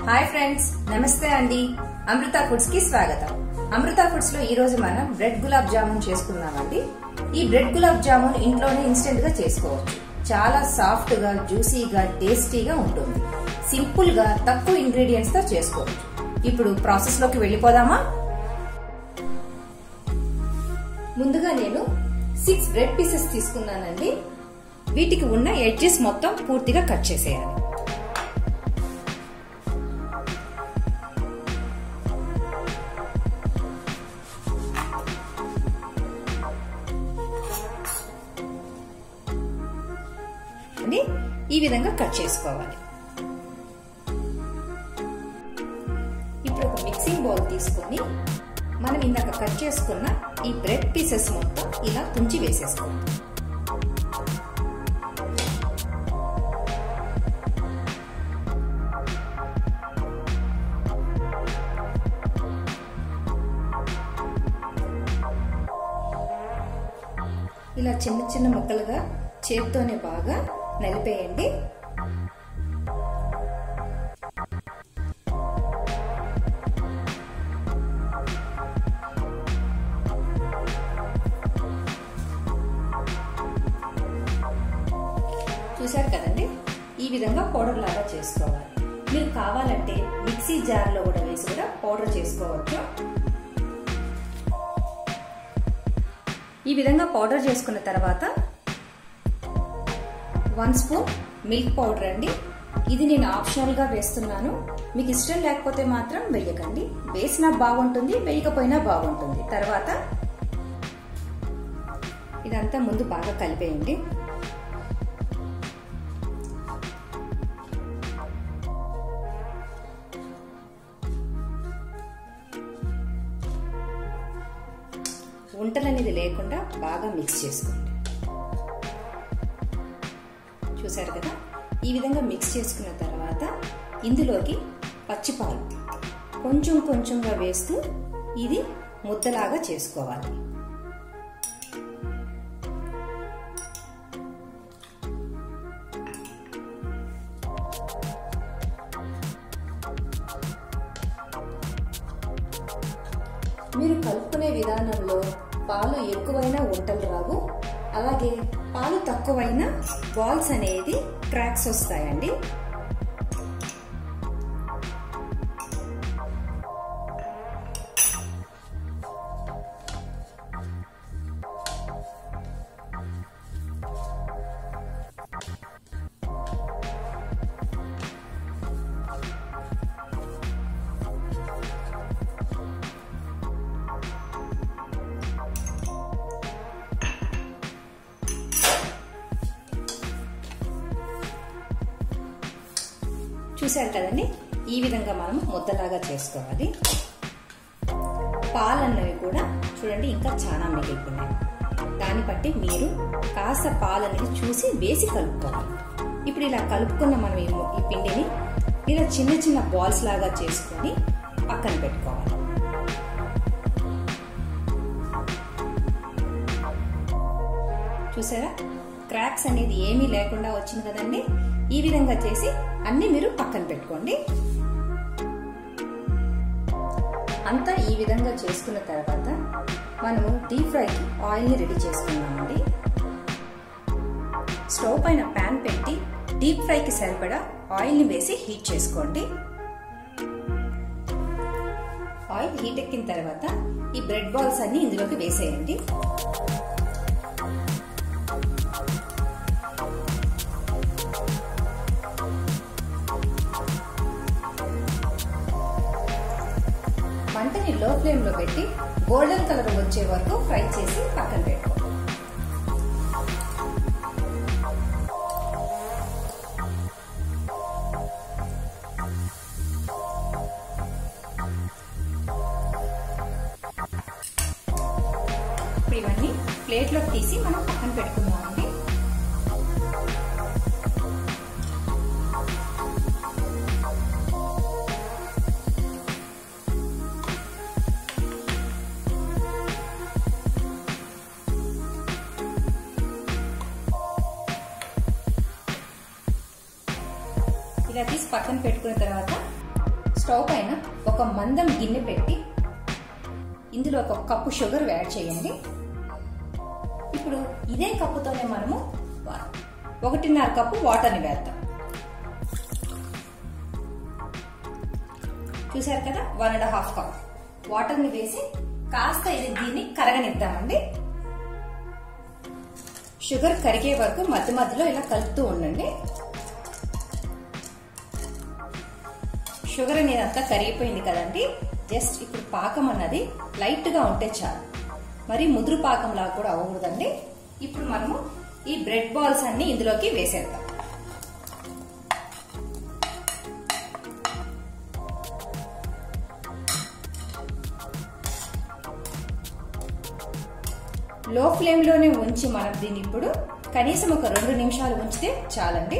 hi friends నమస్తే అండి అమృత foods కి స్వాగతం అమృత ఫుడ్స్ లో ఈ రోజు మనం బ్రెడ్ గులాబ్ జామున్ చేసుకుందామండి ఈ బ్రెడ్ గులాబ్ జామున్ ఇంట్లోనే ఇన్స్టెంట్ గా చేసుకోవచ్చు చాలా సాఫ్ట్ గా జ్యూసీగా టేస్టీగా ఉంటుంది సింపుల్ గా తక్కువ ఇంగ్రీడియంట్స్ తో చేసుకోవచ్చు ఇప్పుడు ప్రాసెస్ లోకి వెళ్ళిపోదామా ముందుగా నేను సిక్స్ బ్రెడ్ పీసెస్ తీసుకున్నానండి వీటికి ఉన్న ఎడ్జెస్ మొత్తం పూర్తిగా కట్ చేసేయాలి అని ఈ విధంగా కట్ చేసుకోవాలి ఇప్పుడు ఒక మిక్సింగ్ బౌల్ తీసుకొని మనం ఇందాక కట్ చేసుకున్న ఈ బ్రెడ్ పీసెస్ మొత్తం ఇలా తుంచి వేసేసుకోవాలి ఇలా చిన్న చిన్న ముక్కలుగా చేత్తోనే బాగా నలిపేయండి చూశారు కదండి ఈ విధంగా పౌడర్ లాగా చేసుకోవాలి మీరు కావాలంటే మిక్సీ జార్లో కూడా వేసి కూడా పౌడర్ చేసుకోవచ్చు ఈ విధంగా పౌడర్ చేసుకున్న తర్వాత వన్ స్పూన్ మిల్క్ పౌడర్ అండి ఇది నేను ఆప్షనల్గా వేస్తున్నాను మీకు ఇష్టం లేకపోతే మాత్రం వేయకండి వేసినా బాగుంటుంది వేయకపోయినా బాగుంటుంది తర్వాత ఇదంతా ముందు బాగా కలిపేయండి ఉంటలు అనేది లేకుండా బాగా మిక్స్ చేసుకోండి చూసారు కదా ఈ విధంగా మిక్స్ చేసుకున్న తర్వాత ఇందులోకి పచ్చిపాలు కొంచెం కొంచెంగా వేస్తూ ఇది ముద్దలాగా చేసుకోవాలి మీరు కలుపుకునే విధానంలో పాలు ఎక్కువైనా వంటలు రావు అలాగే పాలు తక్కువైనా బాల్స్ అనేది క్రాక్స్ వస్తాయండి చూశారు కదండి ఈ విధంగా మనం ముద్దలాగా చేసుకోవాలి పాలన్నవి కూడా చూడండి ఇంకా చాలా మిగిలిపోయినాయి దాన్ని బట్టి మీరు కాస్త పాలనేది చూసి వేసి కలుపుకోవాలి ఇప్పుడు ఇలా కలుపుకున్న మనం ఈ పిండిని ఇలా చిన్న చిన్న బాల్స్ లాగా చేసుకొని పక్కన పెట్టుకోవాలి చూసారా క్రాక్స్ అనేది ఏమీ లేకుండా వచ్చింది కదండి ఈ విధంగా చేసి అన్ని మీరు పక్కన పెట్టుకోండి అంతా ఈ విధంగా చేసుకున్న తర్వాత మనము డీప్ ఫ్రైకి ఆయిల్ని రెడీ చేసుకున్నామండి స్టవ్ పైన ప్యాన్ పెట్టి డీప్ ఫ్రైకి సరిపడా ఆయిల్ని వేసి హీట్ చేసుకోండి ఆయిల్ హీట్ ఎక్కిన తర్వాత ఈ బ్రెడ్ బాల్స్ అన్ని ఇందులోకి వేసేయండి మంటని లో ఫ్లేమ్ లో పెట్టి గోల్డెన్ కలర్ వచ్చే వరకు ఫ్రై చేసి పక్కన పెట్టుకో ఇప్పుడు ఇవన్నీ ప్లేట్లోకి తీసి మనం పక్కన పెట్టుకుందామండి ఇలా తీసి పక్కన పెట్టుకున్న తర్వాత స్టవ్ పైన ఒక మందం గిన్నె పెట్టి ఇందులో ఒక కప్పు షుగర్ యాడ్ చేయండి ఇప్పుడు ఇదే కప్పుతోనే మనము ఒకటిన్నర కప్పు వాటర్ని వేద్దాం చూసారు కదా వన్ అండ్ హాఫ్ కప్ వాటర్ని వేసి కాస్త ఇది దీన్ని కరగనిద్దామండి షుగర్ కరిగే వరకు మధ్య మధ్యలో ఇలా కలుపుతూ ఉండండి షుగర్ అనేది అంతా కరిగిపోయింది కదండి జస్ట్ ఇప్పుడు పాకం అన్నది లైట్ గా ఉంటే చాలు మరి ముదురు పాకం లాగా కూడా అవ్వకూడదండి ఇప్పుడు మనము ఈ బ్రెడ్ బాల్స్ అన్ని ఇందులోకి వేసేద్దాం లో ఫ్లేమ్ లోనే ఉంచి మనం దీన్ని ఇప్పుడు కనీసం ఒక రెండు నిమిషాలు ఉంచితే చాలండి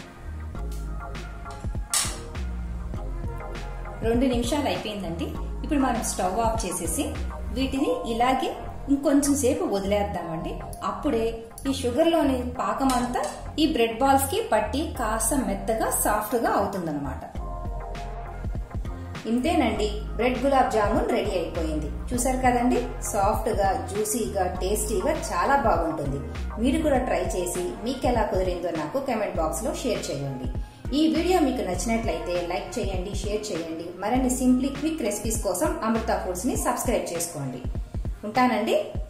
రెండు నిమిషాలు అయిపోయిందండి ఇప్పుడు మనం స్టవ్ ఆఫ్ చేసేసి వీటిని ఇలాగే ఇంకొంచెం సేపు వదిలేద్దామండి అప్పుడే ఈ షుగర్ లోని పాకం అంతా ఈ బ్రెడ్ బాల్స్ కి పట్టి కాస్త మెత్తగా సాఫ్ట్ గా అవుతుందన్నమాట ఇంతేనండి బ్రెడ్ గులాబ్ జామున్ రెడీ అయిపోయింది చూసారు కదండి సాఫ్ట్ గా జ్యూసీగా టేస్టీగా చాలా బాగుంటుంది మీరు కూడా ట్రై చేసి మీకు ఎలా కుదిరిందో నాకు కమెంట్ బాక్స్ లో షేర్ చేయండి ఈ వీడియో మీకు నచ్చినట్లయితే లైక్ చేయండి షేర్ చేయండి మరిన్ని సింప్లీ క్విక్ రెసిపీస్ కోసం అమృత ఫుడ్స్ ని సబ్స్క్రైబ్ చేసుకోండి ఉంటానండి